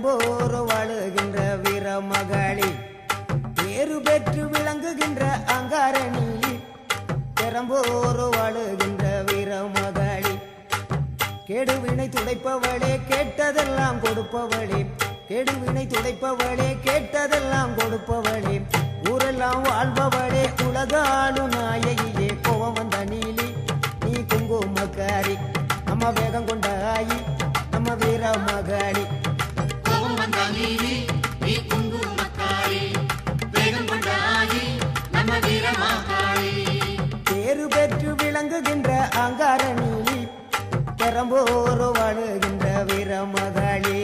பெரம்போர் வாழுகின்ற வீரமகளி பேரு பெற்று விளங்குகின்ற அங்காரணி பெரம்போர் வாழுகின்ற வீரமகளி கெடுவினை துடைப்பவளே கேட்டதெல்லாம் கொடுப்பவளே கெடுவினை துடைப்பவளே கேட்டதெல்லாம் கொடுப்பவளே ஊரெல்லாம் வாழ்பவளே உலகாளு நாயகியே கோவம் வந்த நீலி நீ குங்குமக்காரி நம்ம வேகம் கொண்ட ஆயி நம்ம வீர மகாளி கோபம் வந்த நீதி நீ குங்குமக்காரி வேகம் கொண்ட ஆகி நம்ம வீரமாகாளி பேரு பெற்று விளங்குகின்ற அங்கார நீலி பெரம்போர் வாழுகின்ற வீர மகாளி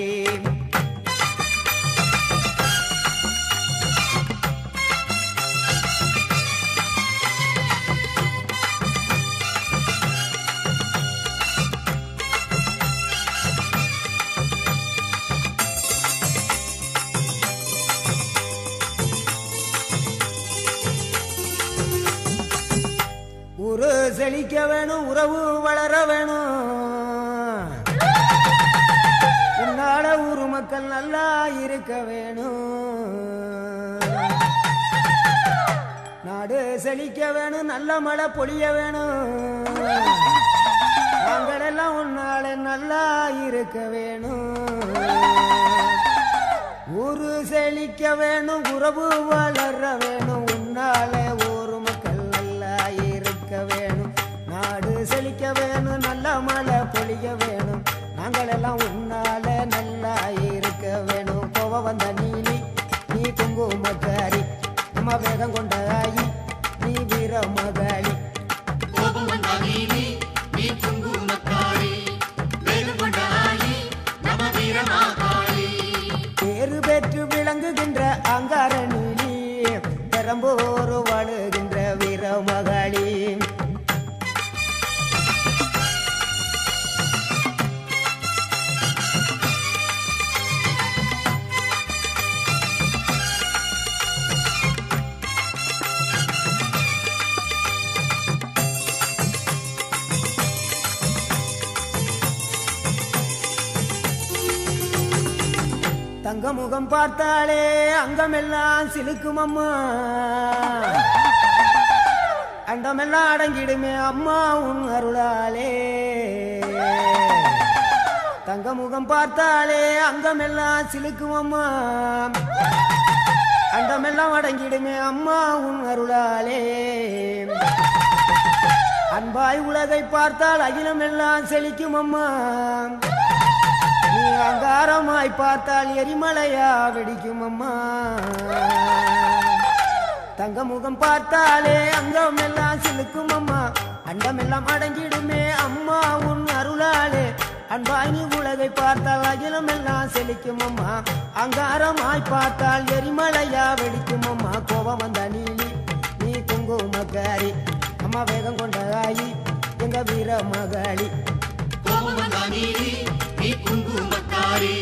ஊரு செழிக்க வேணும் உறவு வளர வேணும் உன்னால ஊரு மக்கள் நல்லா இருக்க வேணும் நாடு செழிக்க வேணும் நல்ல மழை பொழிய வேணும் நாங்களெல்லாம் உன்னால நல்லா இருக்க வேணும் ஊரு செழிக்க வேணும் உறவு வளர வேணும் உன்னால ஊரு மக்கள் நல்லா இருக்க வேணும் நாடு செழிக்க வேணும் நல்ல மழை பொழிய வேணும் நாங்களெல்லாம் உன்னால நல்லா இருக்க வேணும் கோவ வந்த நீலி நீ குங்குமக்காரி நம்ம வேகம் கொண்ட ஆயி நீ வீர மகாளி கோபம் வந்த நீதி நீ குங்குமக்காரி வேகம் கொண்ட ஆகி நம்ம வீரமாகாளி பேரு பெற்று விளங்குகின்ற அங்கார நீலி பெரம்போர் வாழுகின்ற வீர மகாளி தங்க முகம் பார்த்தாலே அங்கமெல்லாம் சிலுக்கும் அம்மா அண்டமெல்லாம் அடங்கிடுமே அம்மா உன் அருளாலே தங்க முகம் பார்த்தாலே அங்கமெல்லாம் சிலுக்கும் அம்மா அண்டமெல்லாம் அடங்கிடுமே அம்மா உன் அருளாலே அன்பாய் உலகை பார்த்தால் அகிலமெல்லாம் செழிக்கும் அம்மா நீ அங்காரமாய் பார்த்தால் எரிமலையா வெடிக்கும் அம்மா தங்க முகம் பார்த்தாலே அங்கம் எல்லாம் சிலுக்கும் அம்மா அண்டம் எல்லாம் அடங்கிடுமே அம்மா உன் அருளாலே அன்பாங்கி உலகை பார்த்தால் அகிலம் எல்லாம் செழிக்கும் அம்மா அங்காரமாய் பார்த்தால் எரிமலையா வெடிக்கும் அம்மா கோபம் வந்த நீலி நீ குங்குமக்காரி அம்மா வேகம் கொண்ட ஆயி எங்க வீர மகாளி கோபம் வந்த நீதி நீ குங்குமக்காரி